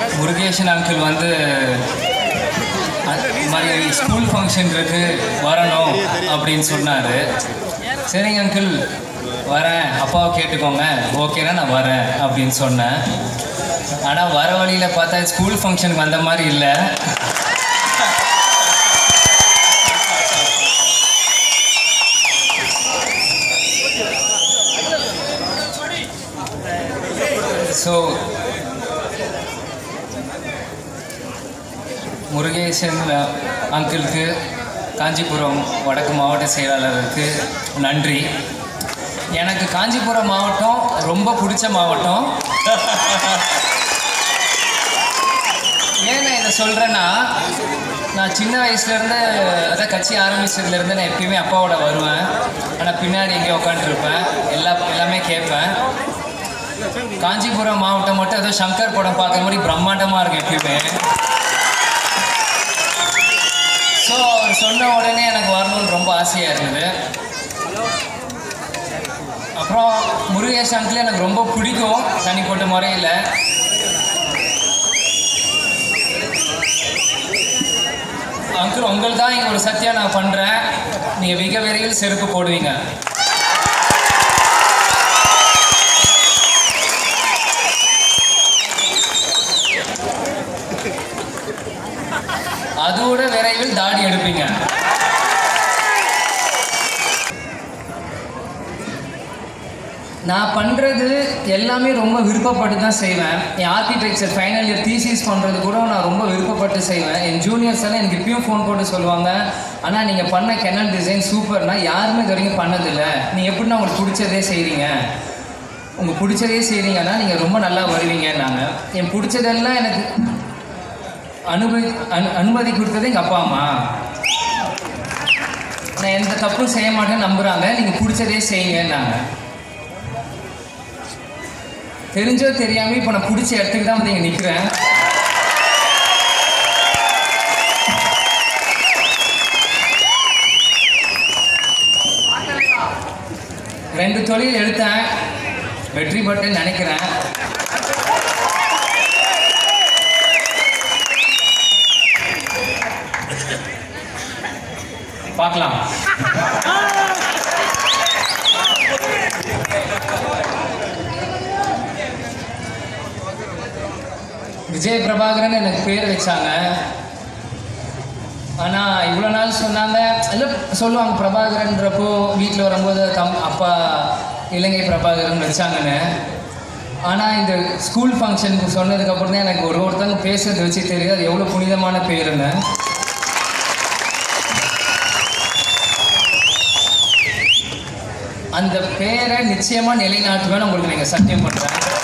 Murugesan uncle வந்து அ- இந்த மாதிரி ஸ்கூல் ஃபங்க்ஷன் இருக்கு வரணும் அப்படின்னு சொன்னார் சரிங்க அங்கிள் வரேன் அப்பாவை கேட்டுக்கோங்க ஓகேனா நான் வரேன் அப்படின்னு சொன்னேன் ஆனால் வர வழியில் பார்த்தா ஸ்கூல் ஃபங்க்ஷனுக்கு வந்த மாதிரி இல்லை ஸோ முருகேசன் அங்கிளுக்கு காஞ்சிபுரம் வடக்கு மாவட்ட செயலாளருக்கு நன்றி எனக்கு காஞ்சிபுரம் மாவட்டம் ரொம்ப பிடிச்ச மாவட்டம் ஏன் நான் இதை சொல்கிறேன்னா நான் சின்ன வயசுலேருந்து அதான் கட்சி ஆரம்பிச்சதுலேருந்து நான் எப்பயுமே அப்பாவோட வருவேன் ஆனால் பின்னாடி எங்கேயோ உட்காந்துருப்பேன் எல்லா எல்லாமே கேட்பேன் காஞ்சிபுரம் மாவட்டம் மட்டும் ஏதோ சங்கர் படம் பார்க்குற மாதிரி பிரம்மாண்டமாக இருக்கும் எப்பயுமே ஸோ அவர் சொன்ன உடனே எனக்கு வரணும்னு ரொம்ப ஆசையாக இருந்தது அப்புறம் முருகேஷ் அங்கிள் எனக்கு ரொம்ப பிடிக்கும் தனிப்பட்ட முறையில் அங்கிள் உங்களுக்காக இங்கே ஒரு சத்தியம் நான் பண்ணுறேன் நீங்கள் மிக விரைவில் செருப்பு போடுவீங்க அதோட விரைவில் தாடி எடுப்பீங்க நான் பண்ணுறது எல்லாமே ரொம்ப விருப்பப்பட்டு தான் செய்வேன் என் ஆர்கிடெக்சர் ஃபைனல் இயர் தீசிஸ் பண்ணுறது கூட நான் ரொம்ப விருப்பப்பட்டு செய்வேன் என் ஜூனியர்ஸ் எல்லாம் எனக்கு இப்பயும் ஃபோன் போட்டு சொல்லுவாங்க ஆனால் நீங்கள் பண்ண கெனல் டிசைன் சூப்பர்னா யாருமே இது வரைக்கும் பண்ணதில்லை நீங்கள் எப்படின்னா உங்களுக்கு பிடிச்சதே செய்கிறீங்க உங்களுக்கு பிடிச்சதே செய்கிறீங்கன்னா நீங்கள் ரொம்ப நல்லா வருவீங்கன்னாங்க என் பிடிச்சதெல்லாம் எனக்கு அனுமதி அனு அனுமதி கொடுத்தது எங்கள் அப்பா அம்மா நான் எந்த தப்பும் செய்ய மாட்டேன்னு நம்புகிறாங்க நீங்கள் பிடிச்சதே செய்யுங்கன்னாங்க தெரிஞ்சோ தெரியாமல் இப்போ நான் பிடிச்ச இடத்துக்கு தான் வந்து இங்கே நிற்கிறேன் ரெண்டு தொழில் எடுத்தேன் வெற்றி பெற்றேன்னு நினைக்கிறேன் பார்க்கலாம் விஜய் பிரபாகரன் எனக்கு பேர் வச்சாங்க ஆனால் இவ்வளோ நாள் சொன்னாங்க இல்லை சொல்லுவாங்க பிரபாகரன்றப்போ வீட்டில் வரும்போது தம் அப்பா இலங்கை பிரபாகரன் வச்சாங்கன்னு ஆனால் இந்த ஸ்கூல் ஃபங்க்ஷனுக்கு சொன்னதுக்கப்புறம் தான் எனக்கு ஒரு ஒருத்தவங்க பேசுறது வச்சு தெரியுது அது எவ்வளோ புனிதமான பேருன்னு அந்த பேரை நிச்சயமாக நிலைநாட்டுவேன் உங்களுக்கு நீங்கள் சத்தியம் பண்ணுறேன்